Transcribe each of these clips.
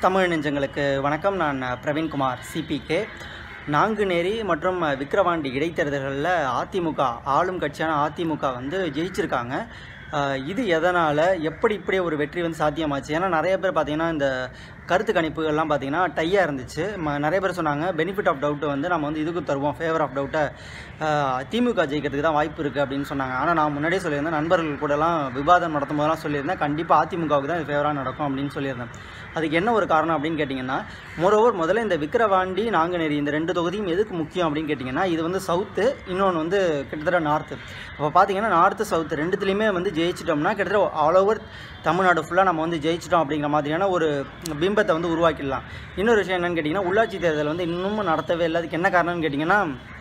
தமிழ் நெஞ்சங்களுக்கு வணக்கம் நான் பிரவீன்குமார் சிபிகே நாங்குநேரி மற்றும் விக்கிரவாண்டி இடைத்தேர்தல்களில் அதிமுக ஆளும் கட்சியான அதிமுக வந்து ஜெயிச்சிருக்காங்க அஹ் இது எதனால் எப்படி இப்படி ஒரு வெற்றி வந்து சாத்தியமாச்சு ஏன்னா நிறைய பேர் பார்த்தீங்கன்னா இந்த கருத்து கணிப்புகள்லாம் பார்த்தீங்கன்னா டையாக இருந்துச்சு ம நிறைய பேர் சொன்னாங்க பெனிஃபிட் ஆஃப் டவுட் வந்து நம்ம வந்து இதுக்கு தருவோம் ஃபேவர் ஆஃப் டவுட்டை திமுக ஜெயிக்கிறதுக்கு தான் வாய்ப்பு இருக்குது அப்படின்னு சொன்னாங்க ஆனால் நான் முன்னாடியே சொல்லியிருந்தேன் நண்பர்கள் கூடலாம் விவாதம் நடத்தும் போதெல்லாம் சொல்லியிருந்தேன் கண்டிப்பாக அதிமுகவுக்கு தான் இது ஃபேவராக நடக்கும் அப்படின்னு சொல்லியிருந்தேன் அதுக்கு என்ன ஒரு காரணம் அப்படின்னு கேட்டிங்கன்னா மோரோவர் முதல்ல இந்த விக்கிரவாண்டி நாங்குநேரி இந்த ரெண்டு தொகுதியும் எதுக்கு முக்கியம் அப்படின்னு கேட்டிங்கன்னா இது வந்து சவுத்து இன்னொன்று வந்து கிட்டத்தட்ட நார்த்து அப்போ பார்த்தீங்கன்னா நார்த்து சவுத்து ரெண்டுத்துலேயுமே வந்து ஜெயிச்சிட்டோம்னா கிட்டத்தட்ட ஆல் ஓவர் தமிழ்நாடு ஃபுல்லாக நம்ம வந்து ஜெயிச்சிட்டோம் அப்படிங்கிற மாதிரியான ஒரு பிம்பத்தை வந்து உருவாக்கிடலாம் இன்னொரு விஷயம் என்னன்னு கேட்டிங்கன்னா உள்ளாட்சி தேர்தல் வந்து இன்னமும் நடத்தவே இல்லை அதுக்கு என்ன காரணம்னு கேட்டிங்கன்னா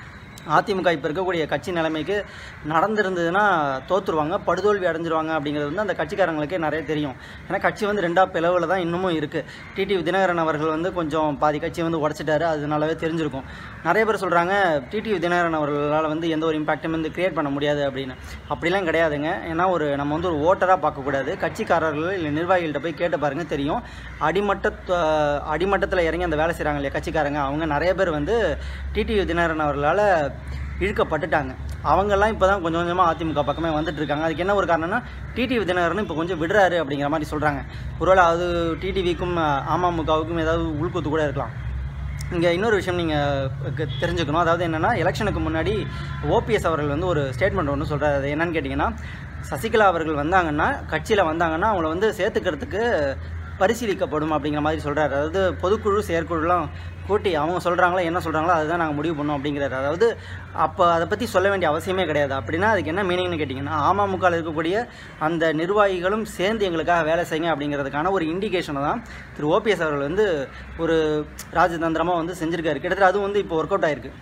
அதிமுக இப்போ இருக்கக்கூடிய கட்சி நிலைமைக்கு நடந்திருந்ததுன்னா தோற்றுருவாங்க படுதோல்வி அடைஞ்சிருவாங்க அப்படிங்கிறது வந்து அந்த கட்சிக்காரங்களுக்கே நிறைய தெரியும் ஏன்னா கட்சி வந்து ரெண்டா பிளவில் தான் இன்னமும் இருக்குது டிடிவி தினகரன் அவர்கள் வந்து கொஞ்சம் பாதி கட்சியை வந்து உடச்சிட்டாரு அது நல்லாவே தெரிஞ்சிருக்கும் நிறைய பேர் சொல்கிறாங்க டிடிவி தினகரன் அவர்களால் வந்து எந்த ஒரு இம்பாக்டும் வந்து கிரியேட் பண்ண முடியாது அப்படின்னு அப்படிலாம் கிடையாதுங்க ஏன்னா ஒரு நம்ம வந்து ஒரு ஓட்டராக பார்க்கக்கூடாது கட்சிக்காரர்கள் இல்லை நிர்வாகிகள்கிட்ட போய் கேட்டு பாருங்க தெரியும் அடிமட்ட அடிமட்டத்தில் இறங்கி அந்த வேலை செய்கிறாங்க இல்லையா கட்சிக்காரங்க அவங்க நிறைய பேர் வந்து டிடிவி தினகரன் அவர்களால் இழுக்கப்பட்டுட்டாங்க அவங்கெல்லாம் இப்போ தான் கொஞ்சம் கொஞ்சமாக அதிமுக பக்கமே வந்துட்டு இருக்காங்க அதுக்கு என்ன ஒரு காரணம்னா டிடிவி தினகரன் இப்போ கொஞ்சம் விடுறாரு அப்படிங்கிற மாதிரி சொல்கிறாங்க ஒருவேளை அது டிடிவிக்கும் அமமுகவுக்கும் ஏதாவது உள்குத்து கூட இருக்கலாம் இங்கே இன்னொரு விஷயம் நீங்கள் தெரிஞ்சுக்கணும் அதாவது என்னென்னா எலெக்ஷனுக்கு முன்னாடி ஓபிஎஸ் அவர்கள் வந்து ஒரு ஸ்டேட்மெண்ட் ஒன்று சொல்கிறாரு அது என்னன்னு கேட்டிங்கன்னா சசிகலா அவர்கள் வந்தாங்கன்னா கட்சியில் வந்தாங்கன்னா அவங்கள வந்து சேர்த்துக்கிறதுக்கு பரிசீலிக்கப்படும் அப்படிங்கிற மாதிரி சொல்கிறாரு அதாவது பொதுக்குழு செயற்குழுலாம் கூட்டி அவங்க சொல்கிறாங்களோ என்ன சொல்கிறாங்களோ அதுதான் நாங்கள் முடிவு பண்ணோம் அப்படிங்கிறாரு அதாவது அப்போ அதை பற்றி சொல்ல வேண்டிய அவசியமே கிடையாது அப்படின்னா அதுக்கு என்ன மீனிங்னு கேட்டிங்கன்னா அமமுகவில் இருக்கக்கூடிய அந்த நிர்வாகிகளும் சேர்ந்து எங்களுக்காக வேலை செய்யுங்க அப்படிங்கிறதுக்கான ஒரு இண்டிகேஷனை தான் திரு ஓபிஎஸ் அவர்கள் வந்து ஒரு ராஜதந்திரமாக வந்து செஞ்சுருக்காரு கிட்டத்தட்ட அதுவும் வந்து இப்போ ஒர்க் அவுட் ஆயிருக்கு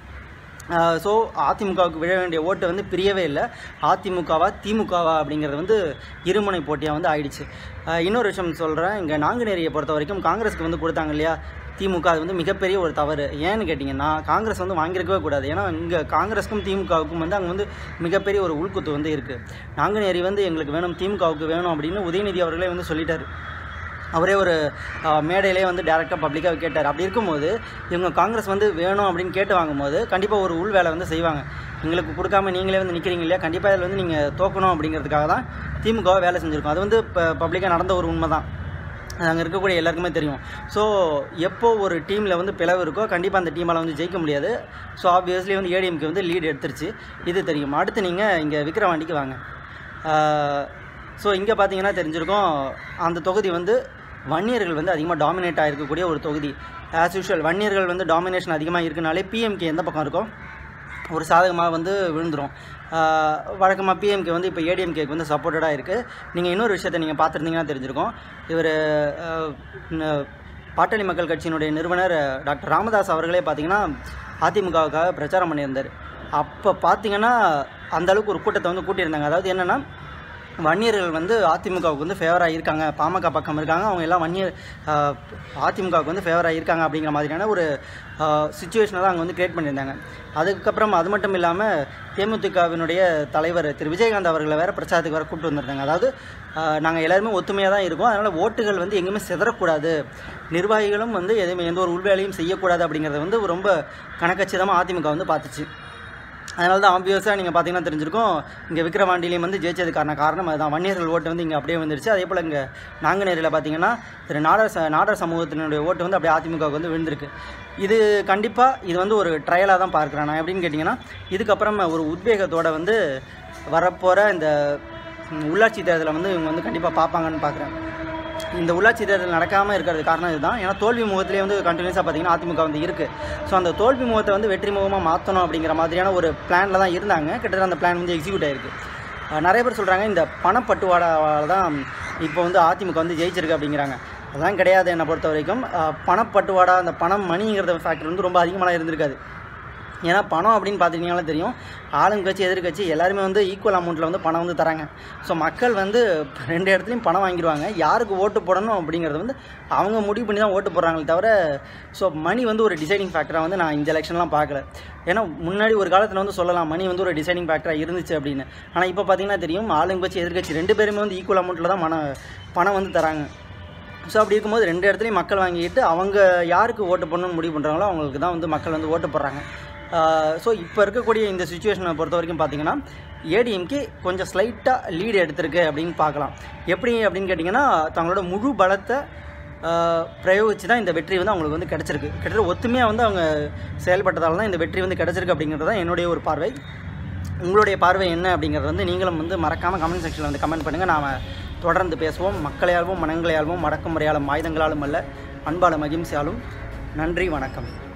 ஸோ அதிமுகவுக்கு விழ வேண்டிய ஓட்டு வந்து பிரியவே இல்லை அதிமுகவா திமுகவா அப்படிங்கிறது வந்து இருமுனை போட்டியாக வந்து ஆயிடுச்சு அஹ் இன்னொரு விஷயம் சொல்கிறேன் இங்கே நாங்குநேரியை பொறுத்த வரைக்கும் காங்கிரஸுக்கு வந்து கொடுத்தாங்க இல்லையா திமுக அது வந்து மிகப்பெரிய ஒரு தவறு ஏன்னு கேட்டிங்கன்னா காங்கிரஸ் வந்து வாங்கியிருக்கவே கூடாது ஏன்னா இங்கே காங்கிரஸுக்கும் திமுகவுக்கும் வந்து அங்கே வந்து மிகப்பெரிய ஒரு உள்குத்து வந்து இருக்குது நாங்குநேரி வந்து எங்களுக்கு வேணும் திமுகவுக்கு வேணும் அப்படின்னு உதயநிதி அவர்களே வந்து சொல்லிட்டாரு அவரே ஒரு அஹ், மேடையிலே வந்து டேரெக்டாக பப்ளிக்காக கேட்டார் அப்படி இருக்கும்போது இவங்க காங்கிரஸ் வந்து வேணும் அப்படின்னு கேட்டு வாங்கும்போது கண்டிப்பாக ஒரு உள் வேலை வந்து செய்வாங்க எங்களுக்கு கொடுக்காம நீங்களே வந்து நிற்கிறீங்க இல்லையா கண்டிப்பாக இதில் வந்து நீங்கள் தோக்கணும் அப்படிங்கிறதுக்காக தான் திமுகவை வேலை செஞ்சுருக்கோம் அது வந்து இப்போ பப்ளிக்காக நடந்த ஒரு உண்மை தான் அது அங்கே இருக்கக்கூடிய எல்லாருக்குமே தெரியும் ஸோ எப்போ ஒரு டீமில் வந்து பிளவு இருக்கோ கண்டிப்பாக அந்த டீமால் வந்து ஜெயிக்க முடியாது ஸோ ஆப்வியஸ்லி வந்து ஏடிஎம்கே வந்து லீடு எடுத்துருச்சு இது தெரியும் அடுத்து நீங்கள் இங்கே விக்கிரவாண்டிக்கு வாங்க ஸோ இங்கே பார்த்தீங்கன்னா தெரிஞ்சிருக்கும் அந்த தொகுதி வந்து வன்னியர்கள் வந்து அதிகமாக டாமினேட் ஆகிருக்கக்கூடிய ஒரு தொகுதி ஆஸ் யூஷுவல் வன்னியர்கள் வந்து டாமினேஷன் அதிகமாக இருக்குனாலே பிஎம்கே எந்த பக்கம் இருக்கோ ஒரு சாதகமாக வந்து விழுந்துரும் வழக்கமாக பிஎம்கே வந்து இப்போ ஏடிஎம்கேக்கு வந்து சப்போர்ட்டடாக இருக்குது நீங்கள் இன்னொரு விஷயத்தை நீங்கள் பார்த்துருந்தீங்கன்னா தெரிஞ்சிருக்கும் இவர் பாட்டாளி மக்கள் கட்சியினுடைய நிறுவனர் அஹ், டாக்டர் ராமதாஸ் அவர்களே பார்த்தீங்கன்னா அதிமுகவுக்காக பிரச்சாரம் பண்ணியிருந்தார் அப்போ பார்த்தீங்கன்னா அந்த அளவுக்கு ஒரு கூட்டத்தை வந்து கூட்டியிருந்தாங்க அதாவது என்னென்னா வன்னியர்கள் வந்து அதிமுகவுக்கு வந்து ஃபேவராக இருக்காங்க பாமக பக்கம் இருக்காங்க அவங்க எல்லாம் வன்னியர் ஆஹ், அதிமுகவுக்கு வந்து ஃபேவராக இருக்காங்க அப்படிங்கிற மாதிரியான ஒரு சுச்சுவேஷனை தான் அங்கே வந்து கிரியேட் பண்ணியிருந்தாங்க அதுக்கப்புறம் அது மட்டும் இல்லாமல் தேமுதிகவினுடைய தலைவர் திரு விஜயகாந்த் அவர்களை வேறு பிரச்சாரத்துக்கு வேறு கூப்பிட்டு வந்திருந்தாங்க அதாவது நாங்கள் எல்லாருமே ஒத்துமையாக தான் இருக்கோம் அதனால் ஓட்டுகள் வந்து எங்கேயுமே சிதறக்கூடாது நிர்வாகிகளும் வந்து எதுவுமே எந்த ஒரு உள்வேலையும் செய்யக்கூடாது அப்படிங்கிறத வந்து ரொம்ப கணக்கச்சிதமாக அதிமுக வந்து பார்த்துச்சு அதனால தான் ஆப்வியஸாக நீங்கள் பார்த்தீங்கன்னா தெரிஞ்சிருக்கும் இங்கே விக்கிரவாண்டிலையும் வந்து ஜெயிச்சதுக்கான காரணம் அதுதான் வன்னியர்கள் ஓட்டு வந்து இங்கே அப்படியே வந்துருச்சு அதே போல் இங்கே நாங்குநேரியில் பார்த்தீங்கன்னா திரு நாடர் ச நாடர் சமூகத்தினுடைய ஓட்டு வந்து அப்படியே அதிமுகவுக்கு வந்து விழுந்திருக்கு இது கண்டிப்பாக இது வந்து ஒரு ட்ரையலாக தான் பார்க்குறேன் நான் எப்படின்னு கேட்டிங்கன்னா இதுக்கப்புறம் ஒரு உத்வேகத்தோட வந்து வரப்போகிற இந்த ம், உள்ளாட்சி தேர்தலை வந்து இவங்க வந்து கண்டிப்பாக பார்ப்பாங்கன்னு பார்க்குறேன் இந்த உள்ளாட்சி தேர்தல் நடக்காமல் இருக்கிறது காரணம் இதுதான் ஏன்னா தோல்வி முகத்திலே வந்து கண்டினியூஸாக பார்த்தீங்கன்னா அதிமுக வந்து இருக்குது ஸோ அந்த தோல்வி முகத்தை வந்து வெற்றி முகமாக மாற்றணும் அப்படிங்கிற மாதிரியான ஒரு பிளானில் தான் இருந்தாங்க கிட்டத்தட்ட அந்த பிளான் வந்து எக்ஸிக்யூட் ஆயிருக்கு அஹ் நிறைய பேர் சொல்கிறாங்க இந்த பணப்பட்டுவாடாவால் தான் இப்போ வந்து அதிமுக வந்து ஜெயிச்சிருக்கு அப்படிங்கிறாங்க அதெல்லாம் கிடையாது என்னை பொறுத்த வரைக்கும் அஹ் பணப்பட்டுவாடா அந்த பணம் மணிங்கிறத ஃபேக்டர் வந்து ரொம்ப அதிகமாக இருந்திருக்காது ஏன்னா பணம் அப்படின்னு பார்த்துக்கிட்டிங்கன்னா தெரியும் ஆளுங்கட்சி எதிர்கட்சி எல்லாருமே வந்து ஈக்குவல் அமௌண்ட்டில் வந்து பணம் வந்து தராங்க ஸோ மக்கள் வந்து ரெண்டு இடத்துலையும் பணம் வாங்கிடுவாங்க யாருக்கு ஓட்டு போடணும் அப்படிங்கிறது வந்து அவங்க முடிவு பண்ணி தான் ஓட்டு போடுறாங்களே தவிர ஸோ மணி வந்து ஒரு டிசைடிங் ஃபேக்டராக வந்து நான் இந்த எலெக்ஷன்லாம் பார்க்கல ஏன்னா முன்னாடி ஒரு காலத்தில் வந்து சொல்லலாம் மணி வந்து ஒரு டிசைடிங் ஃபேக்டராக இருந்துச்சு அப்படின்னு ஆனால் இப்போ பார்த்தீங்கன்னா தெரியும் ஆளுங்கட்சி எதிர்கட்சி ரெண்டு பேருமே வந்து ஈக்குவல் அமௌண்ட்டில் தான் மன பணம் வந்து தராங்க ஸோ அப்படி இருக்கும்போது ரெண்டு இடத்துலையும் மக்கள் வாங்கிட்டு அவங்க யாருக்கு ஓட்டு போடணும்னு முடிவு பண்ணுறாங்களோ அவங்களுக்கு தான் வந்து மக்கள் வந்து ஓட்டு போடுறாங்க ஸோ இப்போ இருக்கக்கூடிய இந்த சுச்சுவேஷனை பொறுத்த வரைக்கும் பார்த்தீங்கன்னா ஏடிஎம்கே கொஞ்சம் ஸ்லைட்டாக லீடு எடுத்திருக்கு அப்படின்னு பார்க்கலாம் எப்படி அப்படின்னு கேட்டிங்கன்னா தங்களோட முழு பலத்தை ஆஹ், பிரயோகிச்சு தான் இந்த வெற்றி வந்து அவங்களுக்கு வந்து கிடச்சிருக்கு கிட்டத்தட்ட ஒத்துமையாக வந்து அவங்க செயல்பட்டதால தான் இந்த வெற்றி வந்து கிடச்சிருக்கு அப்படிங்கிறது தான் என்னுடைய ஒரு பார்வை உங்களுடைய பார்வை என்ன அப்படிங்கிறது வந்து நீங்களும் வந்து மறக்காமல் கமெண்ட் செக்ஷனில் வந்து கமெண்ட் பண்ணுங்கள் நாம் தொடர்ந்து பேசுவோம் மக்களையாலும் மனங்களையாலும் அடக்குமுறையாலும் ஆயுதங்களாலும் அல்ல அன்பாலும் அகிம்சையாலும் நன்றி வணக்கம்